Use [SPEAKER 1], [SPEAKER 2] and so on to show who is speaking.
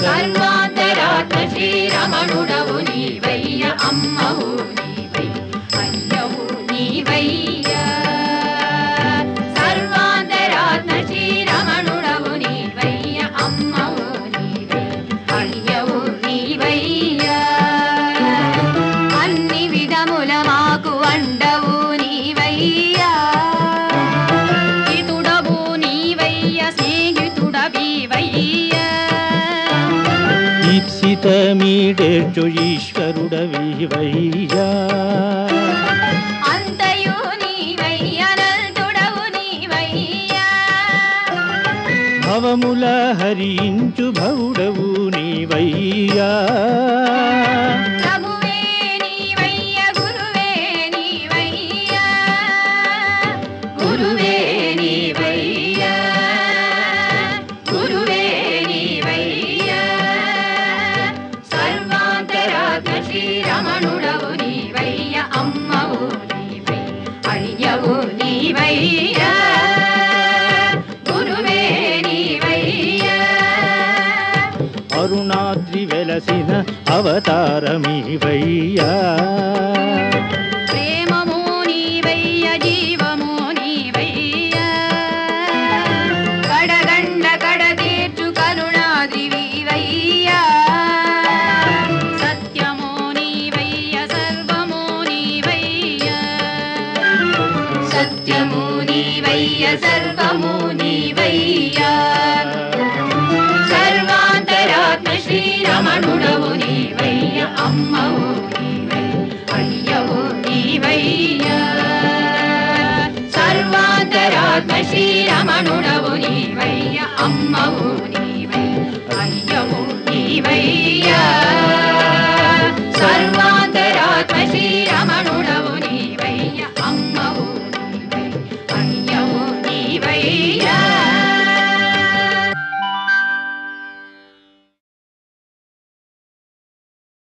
[SPEAKER 1] సర్వాంతరాత్మ శ్రీరమణుడవు నీవయ్య అమ్మవు నీవై అయ్యవు నీవయ్య సర్వాంతరాత్మ శ్రీరమణుడవు నీవయ్య అమ్మవు నీవై అయ్యవు నీవయ్య అన్ని విధముల మాకు అండవు నీవయ్యా హితుడవు నీవయ్య స్నేహితుడవీవయ్యా
[SPEAKER 2] ఈప్సితమీడేర్చు ఈశ్వరుడవివయ్యా
[SPEAKER 1] అంతయు నీవయ్య అనంతుడవు నీవయ్యా
[SPEAKER 2] భవముల హరించు భౌడవు నీవయ్యా
[SPEAKER 1] ప్రభువే నీవయ్య గురువే నీవయ్యా గురువే నీవయ్యా గురువే నీవయ్యా సర్వాంతరాత్మ శ్రీరమణుడవు నీవయ్య అమ్మవు నీవై అయ్యవు నీవయ్యా గురువే నీవయ్యా
[SPEAKER 2] అరుణాద్రి వెలసిన అవతారమివయ్యా
[SPEAKER 1] ప్రేమము నీవయ్య జీవము నీవయ్య కడగండ కడతీర్చు కరుణాద్రివయ్య సత్యము నీవయ్య సర్వము నీవయ్య సత్యము నీవయ్య సర్వము నీవయ్య సర్వాంతరాత్మ శ్రీరమణుడవు నీవయ్య అమ్మవు నీవై అయ్యవు నీవయ్య సర్వాంతరాత్మ శ్రీరమణుడవు నీవయ్య అమ్మవు నీవై అయ్యవు నీవయ్య